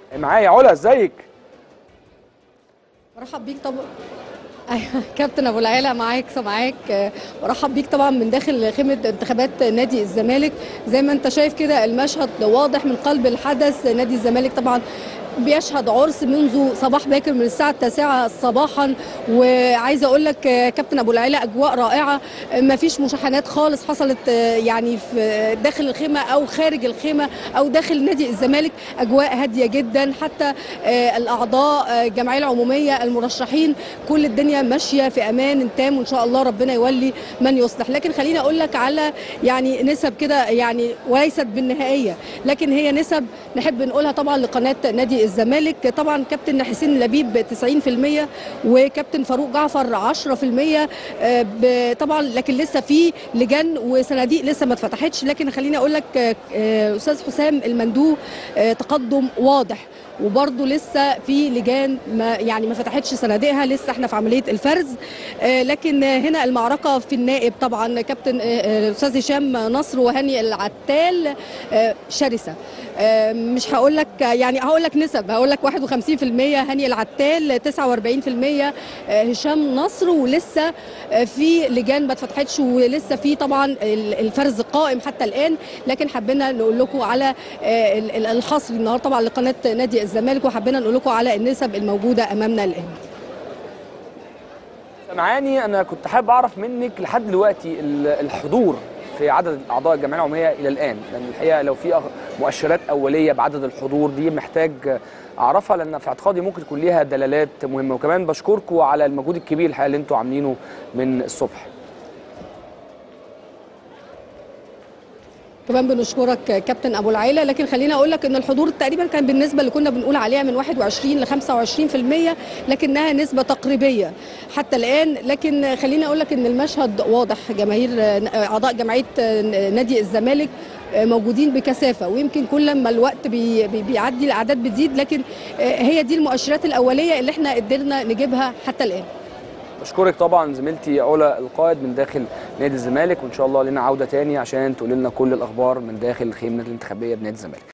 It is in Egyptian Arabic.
معايا علا ازيك برحب بيك طبعا ايوه كابتن ابو العيله معاك سامعاك آه، برحب بيك طبعا من داخل خيمه انتخابات نادي الزمالك زي ما انت شايف كده المشهد واضح من قلب الحدث نادي الزمالك طبعا بيشهد عرس منذ صباح باكر من الساعه التاسعة صباحا وعايزه اقول لك آه، كابتن ابو العيله اجواء رائعه ما فيش مشاحنات خالص حصلت آه، يعني في داخل الخيمه او خارج الخيمه او داخل نادي الزمالك اجواء هاديه جدا حتى آه، الاعضاء آه، الجمعيه العموميه المرشحين كل الدنيا ماشيه في امان تام وان شاء الله ربنا يولي من يصلح لكن خليني اقول لك على يعني نسب كده يعني وليست بالنهائيه لكن هي نسب نحب نقولها طبعا لقناه نادي الزمالك طبعا كابتن حسين لبيب 90% وكابتن فاروق جعفر 10% آه، ب- طبعا لكن لسه في لجان وصناديق لسه ما اتفتحتش لكن خليني اقول لك آه، آه، استاذ حسام المندوب آه، تقدم واضح وبرضه لسه في لجان ما يعني ما فتحتش صناديقها لسه احنا في عمليه الفرز آه، لكن آه، هنا المعركه في النائب طبعا كابتن آه، آه، الاستاذ هشام نصر وهاني العتال آه، شرسه آه، مش هقول لك يعني هقول لك نسب هقول لك 51% هاني العتال 49% آه، هشام نصر ولسه آه، في لجان ما اتفتحتش ولسه في طبعا ال- الفرز قائم حتى الان لكن حبينا نقول لكم على آه، ال- ال- الحصر النهارده طبعا لقناه نادي الزمالك وحبينا نقول لكم على النسب الموجوده امامنا الان سامعاني انا كنت حابب اعرف منك لحد دلوقتي ال- الحضور في عدد اعضاء الجمعيه العموميه الى الان لان الحقيقه لو في أخ- مؤشرات اوليه بعدد الحضور دي محتاج اعرفها لان في اعتقادي ممكن تكون ليها دلالات مهمه وكمان بشكركم على المجهود الكبير الحقيقه اللي انتم عاملينه من الصبح كمان بنشكرك كابتن ابو العيله لكن خليني اقول لك ان الحضور تقريبا كان بالنسبه اللي كنا بنقول عليها من 21 ل 25% لكنها نسبه تقريبيه حتى الان لكن خليني اقول لك ان المشهد واضح جماهير اعضاء جمعيه نادي الزمالك موجودين بكثافه ويمكن كل ما الوقت بي بي- بيعدي الاعداد بتزيد لكن هي دي المؤشرات الاوليه اللي احنا قدرنا نجيبها حتى الان بشكرك طبعا زميلتي علا القائد من داخل نادي الزمالك وان شاء الله لنا عوده تاني عشان تقول لنا كل الاخبار من داخل الخيمه الانتخابيه بنادي الزمالك